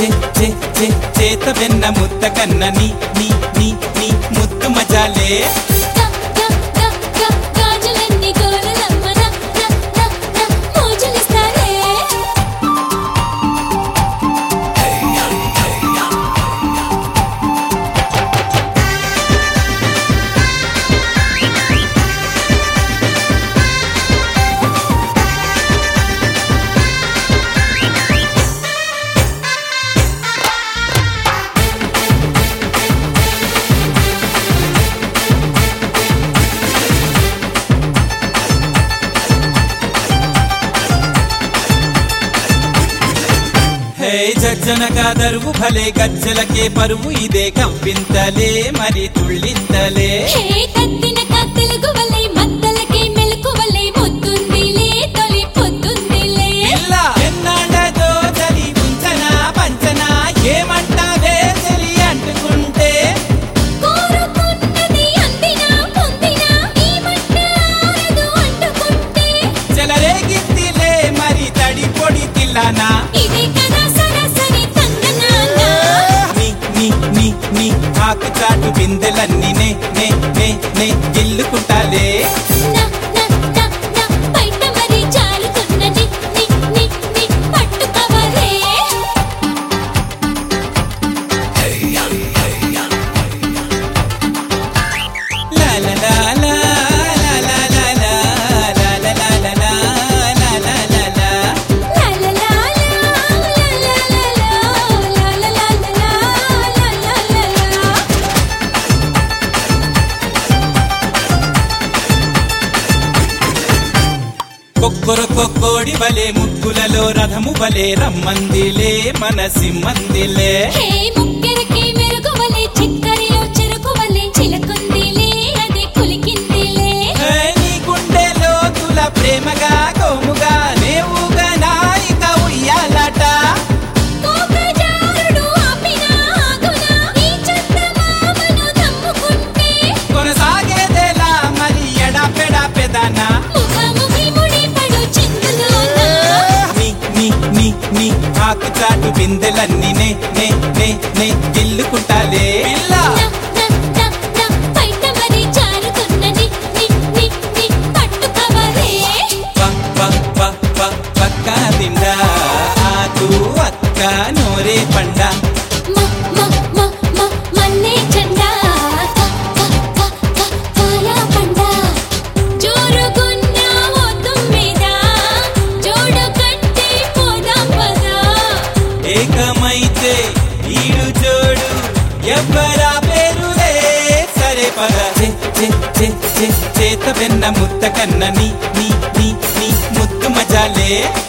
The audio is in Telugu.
చే చే చే చేత వెన్న ముద్ద కన్న నీ నీ నీ నీ ముద్దు మజాలే గా గా గా గా గాజులన్నీ గోరలమ్మ నా నా నా నా మోజులిస్తాలే హే జజ్జనగా దరువు భలే గజ్జలకే పరువు ఇదే కవ్వింతలే మరి తుళ్ళింతలే హే కత్తిన కత్తెలకు వలే మత్తలకే మెలకువలే ముద్దుందిలే తొలి పొద్దుందిలే పిల్ల ఎన్నాడదో చలి ఉంచనా పంచనా ఏమంటావే చలి అంటుకుంటే కోరుకున్నది అందినా పొందినా ఈ మట్ట ఆరదు అంటుకుంటే చెలరేగిద్దిలే మరి తడి పొడి తిల్లనా ఇదే కదా సరాసరి తందనానా నీ నీ నీ నీ ఆకు చాటు బిందెలన్నీ నే నే నే నే గిల్లుకుంటాలే నా నా నా నా బయట మరి జారుతున్నది ని ని ని పట్టుకవలే లా లా లా లా లా లా లా లా లా లా లా లా లా లా లా లా లా. లా లా లా లా లా లా లా లా లా లా లా లా లా లా కొక్కొర కొక్కోడి వలే ముగ్గులలో రథము వలే రమ్మందిలే మనసిమ్మందిలే హే ముక్కెరకి మెరుగువలే చిక్కరిలో చెరుకువలే చిలకుందిలే అది కులికిందిలే హే, నీ గుండెలో తుల ప్రేమగా కోముగా నేవుగా నాయిక ఉయ్యాలట కోకజారుడు ఆపినా ఆగునా ఈ చందమామను దమ్ముకుంటే కొనసాగేదేలా మరి ఎడపెడ పెదనా ముఖముఖి ముడిపడు చిందులోనా నీ నీ నీ నీ ఆకు చాటు బిందెలన్నీ నే నే నే నే గిల్లుకుంటాలే పిల్ల నా నా నా నా బయట మరి జారుతున్నది ని ని ని పట్టుకవలే ప ప ప ప పక్క తిండా ఆకు అక్క నోరే పండ మ మ మ మ మన్నే జెండా క క క క కాయా పండా జోరుగున్న ఒద్దు మీద జోడు కట్టి పోదాం పదా ఏకమైతే ఈడు జోడు ఎవ్వరా పేరులే సరే పద చే చే చే చే చేత వెన్న ముద్ద కన్న నీ నీ నీ నీ ముద్దు మజాలే